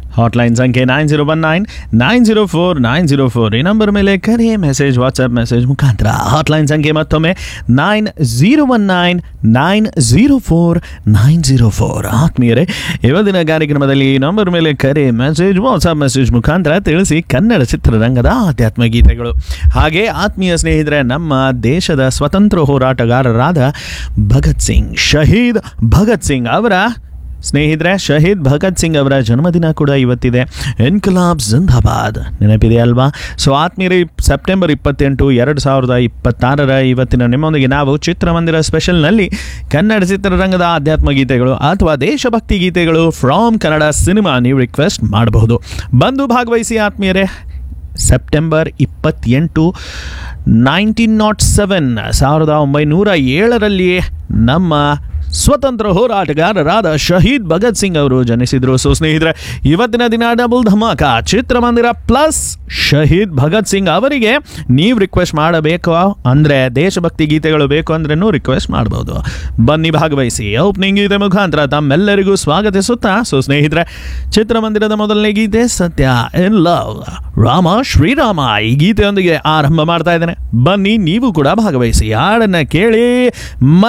hotline ಸಂಖ್ಯೆ nine zero one nine nine zero four nine zero four ಈ number ಮೇಲೆ ಕರೆ ಮೆಸೇಜ್ ವಾಟ್ಸಪ್ ಮೆಸೇಜ್ ಮುಖಾಂತರ ಹಾಟ್ಲೈನ್ ಸಂಖ್ಯೆ ಮತ್ತೊಮ್ಮೆ nine zero one nine nine zero four nine zero four ಆತ್ಮೀಯರೇ ಇವತ್ತಿನ ಕಾರ್ಯಕ್ರಮದಲ್ಲಿ ಈ ನಂಬರ್ ಮೇಲೆ ಕರೆ ಮೆಸೇಜ್ ವಾಟ್ಸಪ್ ಮೆಸೇಜ್ ಮುಖಾಂತರ ತಿಳಿಸಿ ಕನ್ನಡ ಚಿತ್ರರಂಗದ ಆಧ್ಯಾತ್ಮ ಗೀತೆಗಳು ಹಾಗೆ ಆತ್ಮೀಯ ಸ್ನೇಹಿತರೆ ನಮ್ಮ ದೇಶದ ಸ್ವತಂತ್ರ ಹೋರಾಟಗಾರರಾದ ಭಗತ್ ಸಿಂಗ್ ಶಹೀದ್ ಭಗತ್ ಸಿಂಗ್ ಅವರ ಸ್ನೇಹಿತರೆ ಶಹೀದ್ ಭಗತ್ ಸಿಂಗ್ ಅವರ ಜನ್ಮದಿನ ಕೂಡ ಇವತ್ತಿದೆ ಇನ್ಕಲಾಬ್ ಜಿಂದಾಬಾದ್ ನೆನಪಿದೆ ಅಲ್ವಾ ಸೊ ಆತ್ಮೀಯರೇ ಸೆಪ್ಟೆಂಬರ್ ಇಪ್ಪತ್ತೆಂಟು ಎರಡು ಸಾವಿರದ ಇಪ್ಪತ್ತಾರರ ಇವತ್ತಿನ ನಿಮ್ಮೊಂದಿಗೆ ನಾವು ಚಿತ್ರಮಂದಿರ ಸ್ಪೆಷಲ್ನಲ್ಲಿ ಕನ್ನಡ ಚಿತ್ರರಂಗದ ಆಧ್ಯಾತ್ಮ ಗೀತೆಗಳು ಅಥವಾ ದೇಶಭಕ್ತಿ ಗೀತೆಗಳು ಫ್ರಾಮ್ ಕನ್ನಡ ಸಿನಿಮಾ ನೀವು ರಿಕ್ವೆಸ್ಟ್ ಮಾಡಬಹುದು ಬಂದು ಭಾಗವಹಿಸಿ ಆತ್ಮೀಯರೇ ಸೆಪ್ಟೆಂಬರ್ ಇಪ್ಪತ್ತೆಂಟು ನೈನ್ಟೀನ್ ನಾಟ್ ಸೆವೆನ್ ಸಾವಿರದ ಒಂಬೈನೂರ ಏಳರಲ್ಲಿ ನಮ್ಮ ಸ್ವತಂತ್ರ ಹೋರಾಟಗಾರರಾದ ಶಹೀದ್ ಭಗತ್ ಸಿಂಗ್ ಅವರು ಜನಿಸಿದ್ರು ಸೊ ಸ್ನೇಹಿತರೆ ಇವತ್ತಿನ ದಿನ ಡಬಲ್ ಧಮಾಕ ಚಿತ್ರಮಂದಿರ ಪ್ಲಸ್ ಶಹೀದ್ ಭಗತ್ ಸಿಂಗ್ ಅವರಿಗೆ ನೀವು ರಿಕ್ವೆಸ್ಟ್ ಮಾಡಬೇಕು ಅಂದರೆ ದೇಶಭಕ್ತಿ ಗೀತೆಗಳು ಬೇಕು ಅಂದ್ರೂ ರಿಕ್ವೆಸ್ಟ್ ಮಾಡ್ಬೋದು ಬನ್ನಿ ಭಾಗವಹಿಸಿ ಓಪನಿಂಗ್ ಗೀತೆ ಮುಖಾಂತರ ತಮ್ಮೆಲ್ಲರಿಗೂ ಸ್ವಾಗತಿಸುತ್ತಾ ಸೊ ಸ್ನೇಹಿತರೆ ಚಿತ್ರಮಂದಿರದ ಮೊದಲನೇ ಗೀತೆ ಸತ್ಯ ಇನ್ ಲವ್ ರಾಮ ಶ್ರೀರಾಮ ಈ ಗೀತೆಯೊಂದಿಗೆ ಆರಂಭ ಮಾಡ್ತಾ ಇದ್ದೇನೆ ಬನ್ನಿ ನೀವು ಕೂಡ ಭಾಗವಹಿಸಿ ಹಾಡನ್ನ ಕೇಳಿ